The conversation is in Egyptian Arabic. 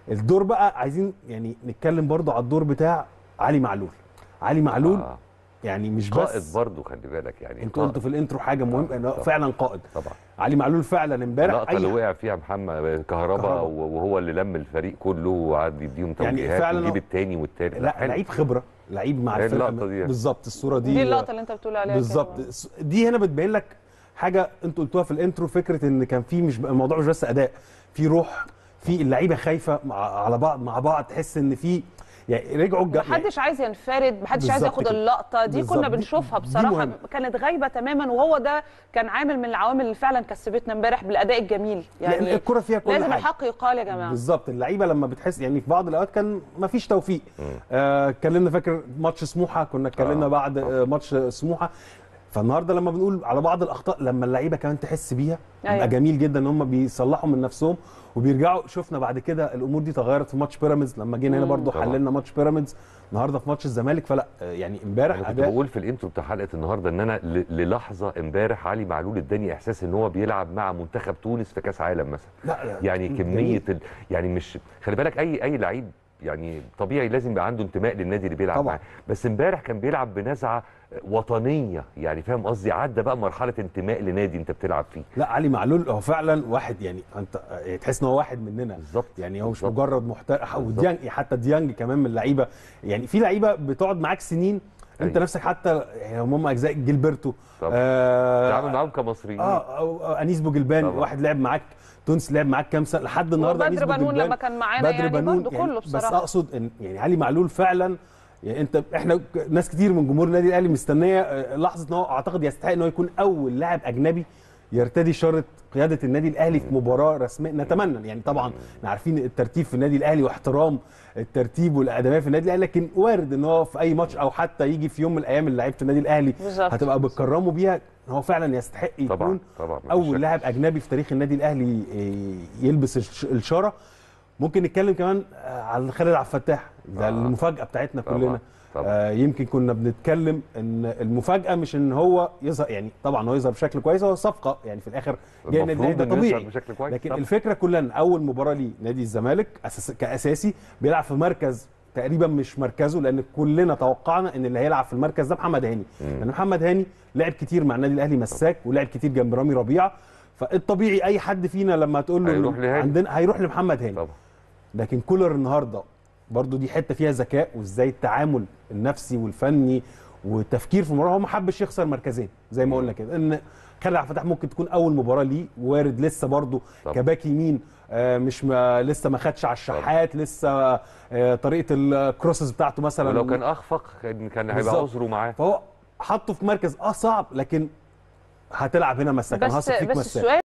الدور بقى عايزين يعني نتكلم برضو على الدور بتاع علي معلول علي معلول آه. يعني مش قائد بس برضه خلي بالك يعني انت قائد. قلت في الانترو حاجه مهمه انه طبعا. فعلا قائد طبعا علي معلول فعلا امبارح اللقطه اللي اي وقع فيها محمد كهربا كهربا. وهو اللي لم الفريق كله وقعد يديهم يعني توجيهات فعلا ويجيب هو- التاني والتالت لا حلو. لعيب خبره لعيب مع هي الفرقه اللقطة دي. بالظبط الصوره دي دي اللقطه اللي انت بتقول عليها بالظبط كده. دي هنا بتبين لك حاجه انتوا قلتوها في الانترو فكره ان كان في مش الموضوع مش بس اداء في روح في اللعيبه خايفه مع على بعض مع بعض تحس ان في يعني رجعوا الج- محدش عايز ينفرد محدش عايز بالظبط ياخد كده. اللقطه دي بالظبط. كنا دي- بنشوفها دي بصراحه مهمة. كانت غايبه تماما وهو ده كان عامل من العوامل اللي فعلا كسبتنا امبارح بالاداء الجميل يعني يعني الكره فيها كل لازم حاجه الحق يقال يا جماعه بالظبط اللعيبه لما بتحس يعني في بعض الاوقات كان ما فيش توفيق آه، اتكلمنا فاكر ماتش سموحه كنا اتكلمنا آه، بعد آه، ماتش سموحه فالنهارده لما بنقول على بعض الاخطاء لما اللعيبه كمان تحس بيها أيوة. يبقى جميل جدا ان هم بيصلحوا من نفسهم وبيرجعوا شفنا بعد كده الامور دي تغيرت في ماتش بيراميدز لما جينا هنا مم. برضو طبعا. حللنا ماتش بيراميدز النهارده في ماتش الزمالك فلا آه، يعني امبارح انا كنت اداء بقول في الانترو بتاع حلقه النهارده ان انا ل- للحظه امبارح علي معلول اداني احساس ان هو بيلعب مع منتخب تونس في كاس عالم مثلا لا يعني جميل. كميه ال... يعني مش خلي بالك اي اي لعيب يعني طبيعي لازم يبقى عنده انتماء للنادي اللي بيلعب طبعا. معاه بس امبارح كان بيلعب بنزعه وطنيه يعني فاهم قصدي عدى بقى مرحله انتماء لنادي انت بتلعب فيه لا علي معلول هو فعلا واحد يعني انت آه، تحس ان هو واحد مننا بالظبط يعني هو مش بالظبط. مجرد محترف بالظبط. وديانج حتى ديانج كمان من اللعيبه يعني في لعيبه بتقعد معاك سنين انت أيوة. نفسك حتى يعني هم اجزاء جilberto طبعا. آه تعامل معاهم كمصريين اه أو- أو انيس بوجلبان طبعا. واحد لعب معاك تونس لعب معاك كام سنه لحد النهارده انيس وبدر بنون بوجلبان لما كان معانا يعني برضه كله بس بصراحه اقصد ان يعني علي معلول فعلا يعني انت احنا ك- ناس كتير من جمهور النادي الاهلي مستنيه آه، لحظه ان هو اعتقد يستحق ان هو يكون اول لاعب اجنبي يرتدي شاره قياده النادي الاهلي في مباراه رسميه نتمنى يعني طبعا احنا عارفين الترتيب في النادي الاهلي واحترام الترتيب والادميه في النادي الاهلي لكن وارد ان هو في اي ماتش او حتى يجي في يوم من الايام اللي لعيبه النادي الاهلي بالظبط. هتبقى بتكرمه بيها هو فعلا يستحق يكون طبعا طبعا مفيش اول شك. لاعب اجنبي في تاريخ النادي الاهلي إيه، يلبس الش- الشاره ممكن نتكلم كمان آه، على خالد عبد الفتاح ده آه. المفاجاه بتاعتنا طبعاً، كلنا طبعاً. آه يمكن كنا بنتكلم ان المفاجاه مش ان هو يظهر يعني طبعا هو يظهر بشكل كويس هو صفقه يعني في الاخر جاي النادي الاهلي المفروض ده إنه يظهر طبيعي بشكل كويس لكن طبعاً. الفكره كلها ان اول مباراه ليه نادي الزمالك أساس كاساسي بيلعب في مركز تقريبا مش مركزه لان كلنا توقعنا ان اللي هيلعب في المركز ده محمد هاني لان محمد هاني لعب كتير مع النادي الاهلي مساك ولعب كتير جنب رامي ربيعه فالطبيعي اي حد فينا لما تقول له هيروح إن لهاني. عندنا هيروح لمحمد هاني طبعا لكن كولر النهارده برضو دي حته فيها ذكاء وازاي التعامل النفسي والفني والتفكير في المباراه هو ما حبش يخسر مركزين زي ما قلنا كده ان خالد عبد الفتاح ممكن تكون اول مباراه ليه وارد لسه برضو طبعا. كباك يمين آه، مش ما لسه ما خدش على الشحات لسه آه، طريقه الكروسز بتاعته مثلا ولو كان اخفق كان كان هيبقى بالظبط. عذره معاه فهو حطه في مركز اه صعب لكن هتلعب هنا مساك انا بس هثق فيك بس مساك السؤال